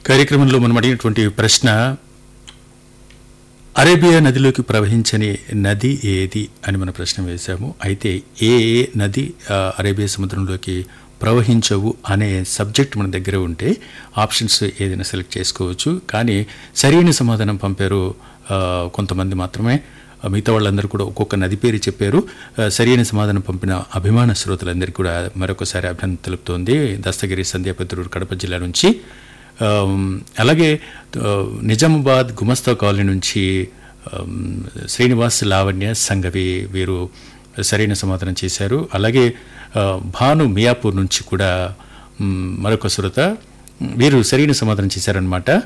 కార్యక్రమంలో మనం అడిగినటువంటి ప్రశ్న అరేబియా నదిలోకి ప్రవహించని నది ఏది అని మన ప్రశ్న వేశాము అయితే ఏ ఏ నది ఆ, అరేబియా సముద్రంలోకి ప్రవహించవు అనే సబ్జెక్ట్ మన దగ్గర ఉంటే ఆప్షన్స్ ఏదైనా సెలెక్ట్ చేసుకోవచ్చు కానీ సరైన సమాధానం పంపారు ఆ, కొంతమంది మాత్రమే ఆ, మిగతా వాళ్ళందరూ కూడా ఒక్కొక్క నది పేరు చెప్పారు ఆ, సరైన సమాధానం పంపిన అభిమాన శ్రోతలందరికీ కూడా మరొకసారి అభినందన తెలుపుతోంది దస్తగిరి సంధ్యాపత్రుడు కడప జిల్లా నుంచి ఆమ్, అలాగే ఆ, నిజామాబాద్ గుమస్తా కాలనీ నుంచి ఆమ్, శ్రీనివాస్ లావణ్య సంగవి వీరు సరైన సమాధానం చేశారు అలాగే ఆ, భాను మియాపూర్ నుంచి కూడా మ్, మరొక శ్రోత వీరు సరైన సమాధానం చేశారనమాట